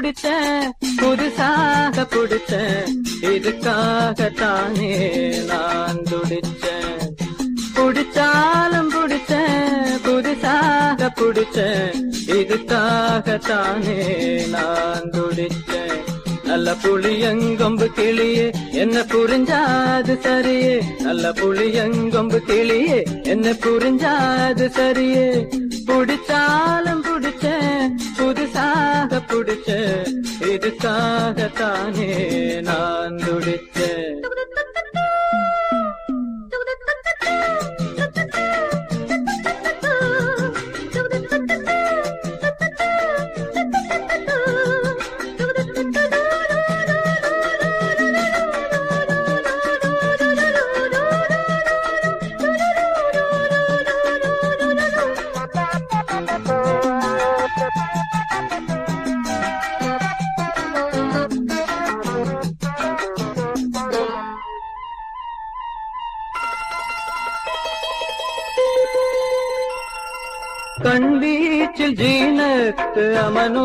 பிடிச்சேன் புதுசாக பிடிச்சேன் இதுக்காகத்தானே நான் துடிச்சேன் பிடிச்சாலும் பிடிச்சேன் புதுசாக பிடிச்சேன் இதுக்காகத்தானே நான் துடிச்சேன் நல்ல புளியங்கொம்பு கிளியே என்ன புரிஞ்சாது சரியே நல்ல புளியங்கொம்பு கிளியே என்ன புரிஞ்சாது சரியே பிடிச்சாலும் பிடிச்சேன் புதுசாக பிடிச்சேன் இதுக்காகத்தானே நான் துடிச்சேன் கண்வீச்சில் ஜீனத்து அமனோ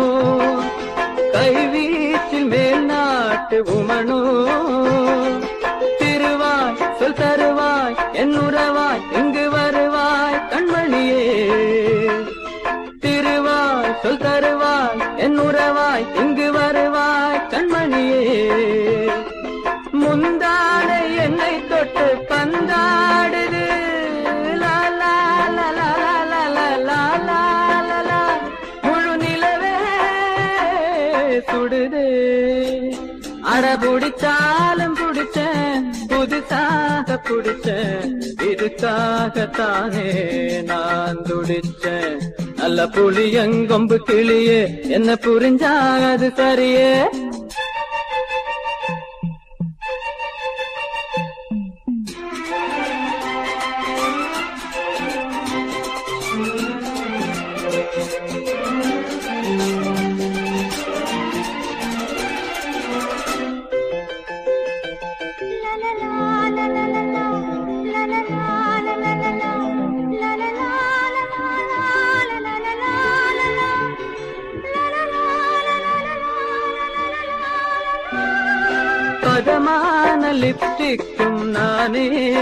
கைவீச்சில் மேல் நாட்டு உமனோ திருவாய் சொல் தருவாய் என் உறவாய் இங்கு வருவாய் கண்மணியே திருவாய் சொல் தருவாய் என் உறவாய் இங்கு வருவாய் கண்மணியே முந்தானை என்னை தொட்டு பந்தாடுது லா லா லா லா லா லா லா லா லா லா. முழு நிலவே சுடுது அட பிடிச்சாலும் பிடிச்சேன் புதுசாக பிடிச்சேன் இதுக்காகத்தானே நான் துடிச்சேன் நல்ல புளியங்கொம்பு கிளியே என்ன புரிஞ்சாது சரியே பதமான லிப்டிக்கும் நானே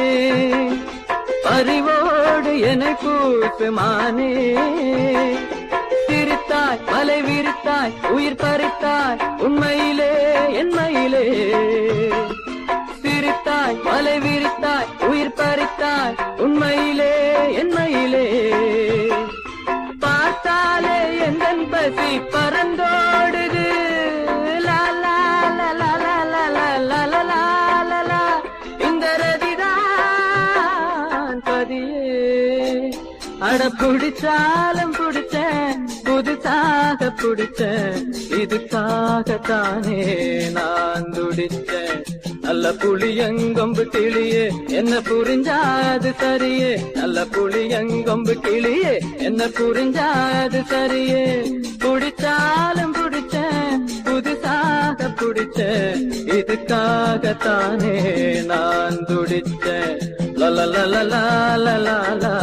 பறிவோடு என்னை பூசுமானே சிரித்தாய் மலை விரித்தாய் உயிர் பறித்தாய் உண்மையிலே என்மையிலே சிரித்தாய் மலை விரித்தாய் உயிர் பறித்தாய் உண்மையிலே என்மையிலே பார்த்தாலே எந்தன் பசி பறந்தோடுது லா லா லா லா லா லா லா லா லா லா லா லா. இந்த ரதிதான் பதியே அட பிடிச்சாலும் பிடிச்சேன் புதுசாக பிடிச்சேன் இதுக்காகத்தானே நான் துடிச்சேன் நல்ல புளியங்கொம்பு கிளியே என்ன புரிஞ்சாது சரியே நல்ல புளியங்கொம்பு கிளியே என்ன புரிஞ்சாது சரியே பிடிச்சாலும் பிடிச்சேன் புதுசாக பிடிச்சேன் இதுக்காகத்தானே நான் துடிச்சேன் லல லல லா லா லா லா